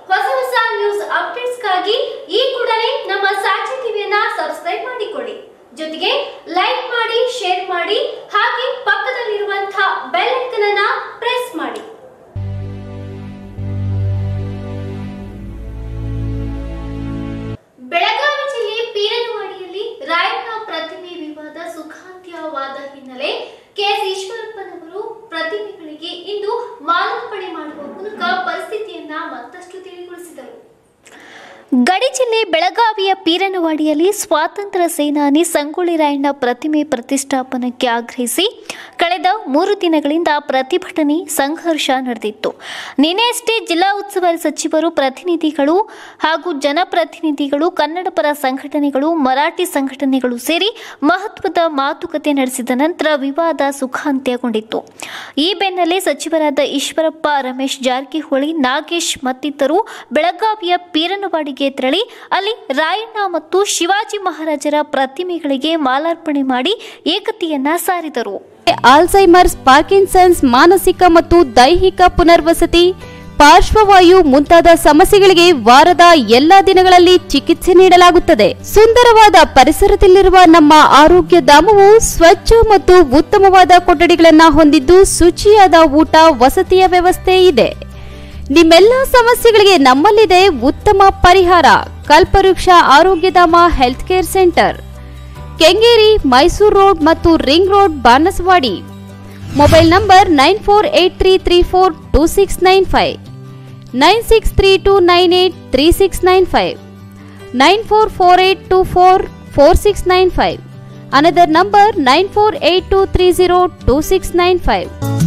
ಹೊಸ ಹೊಸ ನ್ಯೂಸ್ ಅಪ್ಡೇಟ್ಸ್ಗಾಗಿ ಈ ಕೂಡಲೇ ನಮ್ಮ ಸಾಕ್ಷಿ ಟಿವಿಯನ್ನ ಸಬ್ಸ್ಕ್ರೈಬ್ ಮಾಡಿಕೊಳ್ಳಿ ಜೊತೆಗೆ ಲೈಕ್ ಮಾಡಿ ಶೇರ್ ಮಾಡಿ ಹಾಗೆ ಪಕ್ಕದಲ್ಲಿರುವಂತಹ ಬೆಲ್ ಐಕನ್ ಅನ್ನ ಪ್ರೆಸ್ ಮಾಡಿ ಬೆಳಗಾವಿ ಜಿಲ್ಲೆ ಪೀರನವಾಡಿಯಲ್ಲಿ ರಾಯಣ್ಣ ಪ್ರತಿಮೆ ವಿವಾದ ಸುಖಾಂತ್ಯವಾದ ಹಿನ್ನೆಲೆ ಕೆಎಸ್ ಈಶ್ವರಪ್ಪನವರು ಪ್ರತಿಮೆಗಳಿಗೆ ಇಂದು ಮಾಲಾರ್ಪಣೆ ಮಾಡುವ ಮೂಲಕ ಪರಿಸ್ಥಿತಿಯನ್ನ ಮತ್ತಷ್ಟು ತಿಳಿಗೊಳಿಸಿದರು ಗಡಿ ಜಿಲ್ಲೆ ಬೆಳಗಾವಿಯ ಪೀರನವಾಡಿಯಲ್ಲಿ ಸ್ವಾತಂತ್ರ್ಯ ಸೇನಾನಿ ಸಂಗೊಳ್ಳಿ ರಾಯಣ್ಣ ಪ್ರತಿಮೆ ಪ್ರತಿಷ್ಠಾಪನಕ್ಕೆ ಆಗ್ರಹಿಸಿ ಕಳೆದ ಮೂರು ದಿನಗಳಿಂದ ಪ್ರತಿಭಟನೆ ಸಂಘರ್ಷ ನಡೆದಿತ್ತು ನಿನ್ನೆಯಷ್ಟೇ ಜಿಲ್ಲಾ ಉಸ್ತುವಾರಿ ಸಚಿವರು ಪ್ರತಿನಿಧಿಗಳು ಹಾಗೂ ಜನಪ್ರತಿನಿಧಿಗಳು ಕನ್ನಡ ಪರ ಸಂಘಟನೆಗಳು ಮರಾಠಿ ಸಂಘಟನೆಗಳು ಸೇರಿ ಮಹತ್ವದ ಮಾತುಕತೆ ನಡೆಸಿದ ನಂತರ ವಿವಾದ ಸುಖಾಂತ್ಯಗೊಂಡಿತ್ತು ಈ ಬೆನ್ನಲ್ಲೇ ಸಚಿವರಾದ ಈಶ್ವರಪ್ಪ ರಮೇಶ್ ಜಾರಕಿಹೊಳಿ ನಾಗೇಶ್ ಮತ್ತಿತರರು ಬೆಳಗಾವಿಯ ಪೀರನವಾಡಿಗೆ ತೆರಳಿ ಅಲ್ಲಿ ರಾಯಣ್ಣ ಮತ್ತು ಶಿವಾಜಿ ಮಹಾರಾಜರ ಪ್ರತಿಮೆಗಳಿಗೆ ಮಾಲಾರ್ಪಣೆ ಮಾಡಿ ಏಕತೆಯನ್ನ ಸಾರಿದರು ಆಲ್ಝೈಮರ್ಸ್ ಪಾರ್ಕಿನ್ಸನ್ಸ್ ಮಾನಸಿಕ ಮತ್ತು ದೈಹಿಕ ಪುನರ್ವಸತಿ ಪಾರ್ಶ್ವವಾಯು ಮುಂತಾದ ಸಮಸ್ಯೆಗಳಿಗೆ ವಾರದ ಎಲ್ಲಾ ದಿನಗಳಲ್ಲಿ ಚಿಕಿತ್ಸೆ ನೀಡಲಾಗುತ್ತದೆ ಸುಂದರವಾದ ಪರಿಸರದಲ್ಲಿರುವ ನಮ್ಮ ಆರೋಗ್ಯ ಧಾಮವು ಸ್ವಚ್ಛ ಮತ್ತು ಉತ್ತಮವಾದ ಕೊಠಡಿಗಳನ್ನ ಹೊಂದಿದ್ದು ಶುಚಿಯಾದ ಊಟ ವಸತಿಯ ವ್ಯವಸ್ಥೆ ಇದೆ ನಿಮ್ಮೆಲ್ಲ ಸಮಸ್ಯೆಗಳಿಗೆ ನಮ್ಮಲ್ಲಿದೆ ಉತ್ತಮ ಪರಿಹಾರ Kalpavriksha Arogyadhama health care centre Kengeri Mysuru road ಮತ್ತು ring road Banaswadi mobile number nine four eight three three four two six nine five nine six three two nine eight three six nine five nine four four eight two four four six nine five another number nine four eight two three zero two six nine five